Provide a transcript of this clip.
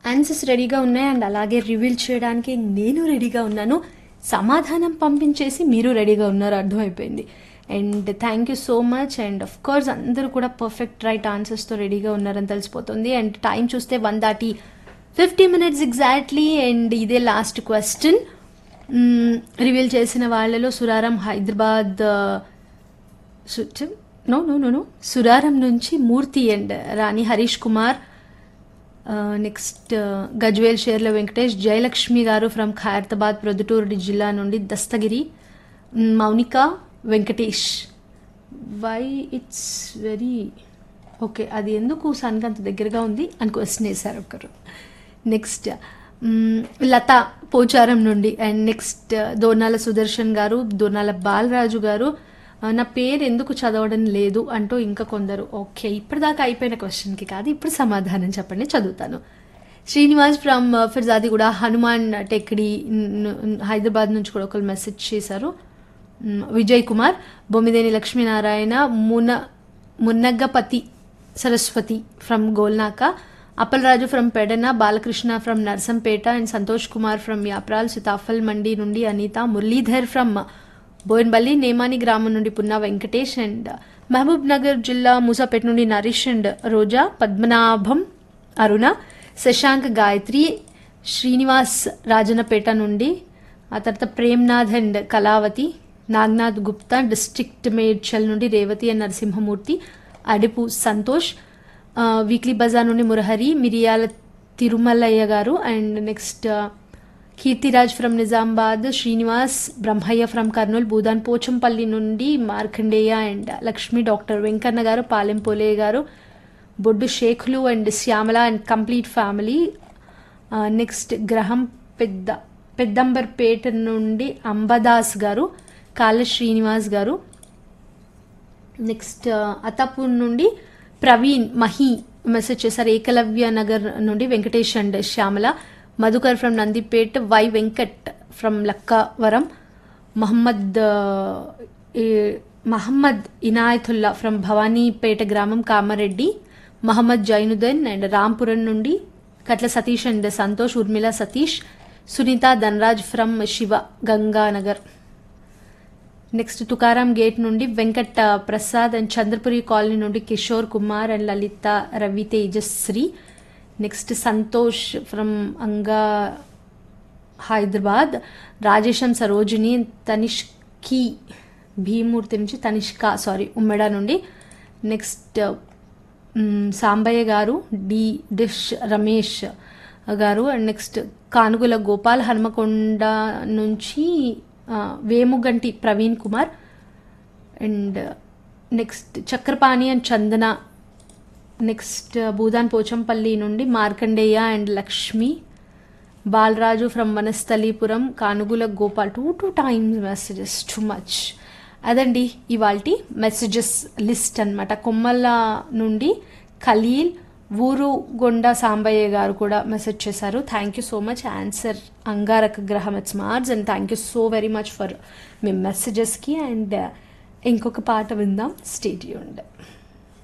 answers రెడీగా ఉన్నాయి and అలాగే రివీల్ చేయడానికి నేను రెడీగా ఉన్నాను సమాధానం పంపించేసి మీరు రెడీగా ఉన్నారు అర్థమైపోయింది and thank you so much and of course అందరూ కూడా పర్ఫెక్ట్ రైట్ ఆన్సర్స్తో రెడీగా ఉన్నారని తెలిసిపోతుంది అండ్ టైం చూస్తే వన్ దాటి ఫిఫ్టీ మినిట్స్ ఎగ్జాక్ట్లీ అండ్ ఇదే లాస్ట్ క్వశ్చన్ రివీల్ చేసిన వాళ్ళలో Suraram Hyderabad no no no no Suraram నుంచి Murthy and Rani Harish Kumar next Gajwel Sherla Venkatesh Jayalakshmi garu from Khairatabad Proddatur జిల్లా నుండి దస్తగిరి మ్, Mounika Venkatesh why it's very okay అది ఎందుకు సన్కి అంత దగ్గరగా ఉంది అని క్వశ్చన్ వేశారు ఒకరు నెక్స్ట్ మ్, లత పోచారం నుండి అండ్ నెక్స్ట్ దోనాల సుదర్శన్ గారు దోనాల బాలరాజు గారు ఆ, నా పేరు ఎందుకు చదవడం లేదు అంటూ ఇంకా కొందరు ఓకే ఇప్పటిదాకా అయిపోయిన క్వశ్చన్కి కాదు ఇప్పుడు సమాధానం చెప్పండి చదువుతాను శ్రీనివాస్ ఫ్రమ్ ఫిర్జాది కూడా హనుమాన్ టెక్డి న్- హైదరాబాద్ నుంచి కూడా ఒకరు మెసేజ్ చేశారు మ్, విజయ్ కుమార్ బొమ్మిదేని లక్ష్మీనారాయణ మున మున్నగ్గపతి Saraswati from Golnaka Appalaraju from Pedana Balakrishna from Narsampet and Santosh Kumar from Yapral Sitaphal Mandi నుండి అనిత మురళీధర్ ఫ్రమ్ బోయిన్బల్లి నేమాని గ్రామం నుండి పున్నా వెంకటేష్ అండ్ మహబూబ్ నగర్ జిల్లా మూసాపేట నుండి నరీష్ అండ్ రోజా పద్మనాభం అరుణ శశాంక్ గాయత్రి శ్రీనివాస్ రాజనపేట నుండి ఆ తర్వాత ప్రేమ్నాథ్ అండ్ కళావతి నాగ్నాథ్ గుప్తా డిస్ట్రిక్ట్ మేడ్చల్ నుండి రేవతి అండ్ నరసింహమూర్తి అడిపు సంతోష్ ఆ, వీక్లీ బజార్ నుండి మురహరి మిరియాల తిరుమలయ్య గారు అండ్ నెక్స్ట్ ఆ, కీర్తిరాజ్ ఫ్రమ్ నిజామాబాద్ శ్రీనివాస్ బ్రహ్మయ్య ఫ్రమ్ కర్నూలు భూదాన్ పోచంపల్లి నుండి మార్కండేయ అండ్ లక్ష్మీ డాక్టర్ వెంకన్న గారు పాలెం పోలే గారు బొడ్డు షేఖ్లు and Shyamala and complete family next గ్రహం పెద్ద పెద్దంబర్పేట నుండి అంబదాస్ గారు కాళ్ళ శ్రీనివాస్ గారు నెక్స్ట్ అతాపూర్ నుండి ప్రవీణ్ మహి మెసేజ్ చేశారు ఏకలవ్య నగర్ నుండి Venkatesh and Shyamala Madhukar from Nandipet Y Venkat from Lakkavaram Mohammed ఆ, ఏ- మహమ్మద్ ఇనాయతుల్లా ఫ్రమ్ భవానీపేట గ్రామం కామారెడ్డి మహమ్మద్ జైనుద్దీన్ అండ్ రాంపురం నుండి Katla Satish and Santosh Urmila Satish Sunitha Dhanraj from Shiva Ganganagar next Tukaram gate నుండి వెంకట్ ఆ, ప్రసాద్ అండ్ చంద్రపురి కాలనీ నుండి Kishore Kumar and Lalitha Ravi Tejashree next Santosh from అంగా హైదరాబాద్ రాజేశం సరోజిని తనిష్కి భీమూర్తి నుంచి తనిష్క సారీ ఉమ్మెడ నుండి నెక్స్ట్ మ్, సాంబయ్య గారు డి డిష్ రమేష్ గారు అండ్ నెక్స్ట్ కానుగుల గోపాల్ హనుమకొండ నుంచి ఆ, Vemuganti Praveen Kumar and next Chakrapani and Chandana next Bhoodan Pochampally నుండి Markandeya and Lakshmi Balaraju from Vanasthalipuram Kanugula Gopal two two times messages too much అదండి ఇవాళ మెసేజెస్ లిస్ట్ అన్నమాట కొమ్మల నుండి ఖలీల్ ఊరుగొండ సాంబయ్య గారు కూడా మెసేజ్ చేశారు thank you so much answer అంగారక గ్రహం it's Mars and thank you so very much for మీ మెసేజెస్కి అండ్ ఇంకొక పాట విందాం స్టేట్ ఉండే